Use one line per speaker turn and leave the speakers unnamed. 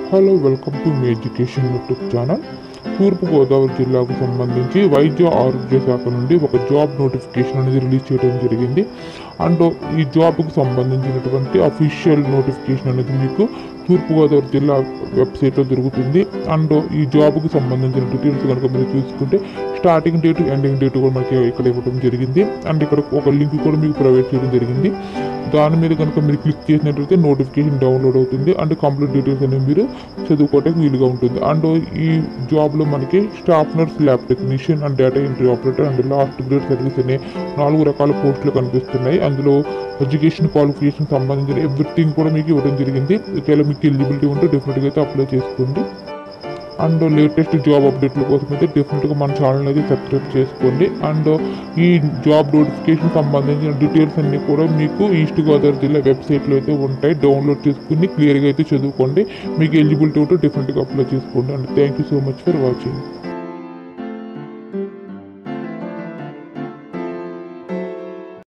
hello welcome to మీ education YouTube channel తూర్పుగోదావరి జిల్లాకు సంబంధించి వైద్య ఆరోగ్య శాఖ నుండి ఒక జాబ్ నోటిఫికేషన్ అనేది రిలీజ్ చేయడం జరిగింది అండ్ ఈ జాబ్కు సంబంధించినటువంటి అఫీషియల్ నోటిఫికేషన్ అనేది మీకు తూర్పుగోదావరి జిల్లా వెబ్సైట్లో దొరుకుతుంది అండ్ ఈ జాబ్కు సంబంధించిన డీటెయిల్స్ కనుక మీరు చూసుకుంటే స్టార్టింగ్ డేట్ ఎండింగ్ డేట్ కూడా మనకి ఇక్కడ ఇవ్వడం జరిగింది అండ్ ఇక్కడ ఒక లింక్ కూడా మీకు ప్రొవైడ్ చేయడం జరిగింది దాని మీద కనుక మీరు క్లిక్ చేసినట్లయితే నోటిఫికేషన్ డౌన్లోడ్ అవుతుంది అండ్ కంప్లీట్ డీటెయిల్స్ అనేవి మీరు చదువుకోవడానికి వీలుగా ఉంటుంది అండ్ ఈ జాబ్లో మనకి staff nurse lab technician and data entry operator and last grade service అనే నాలుగు రకాల పోస్టులు కనిపిస్తున్నాయి అందులో ఎడ్యుకేషన్ క్వాలిఫికేషన్ సంబంధించిన ఎవ్రీథింగ్ కూడా మీకు ఇవ్వడం జరిగింది ఒకవేళ మీకు ఎలిజిబిలిటీ ఉంటే డెఫినెట్గా అయితే అప్లై చేసుకోండి అండ్ లేటెస్ట్ జాబ్ అప్డేట్ల కోసం అయితే డెఫినెట్గా మన ఛానల్ అయితే సబ్స్క్రైబ్ చేసుకోండి అండ్ ఈ జాబ్ నోటిఫికేషన్ సంబంధించిన డీటెయిల్స్ అన్నీ కూడా మీకు ఈస్ట్ గోదావరి జిల్లా వెబ్సైట్లో అయితే ఉంటాయి డౌన్లోడ్ చేసుకుని క్లియర్గా అయితే చదువుకోండి మీకు ఎలిజిబిలిటీ ఉంటే డెఫినెట్గా అప్లై చేసుకోండి and thank you so much for watching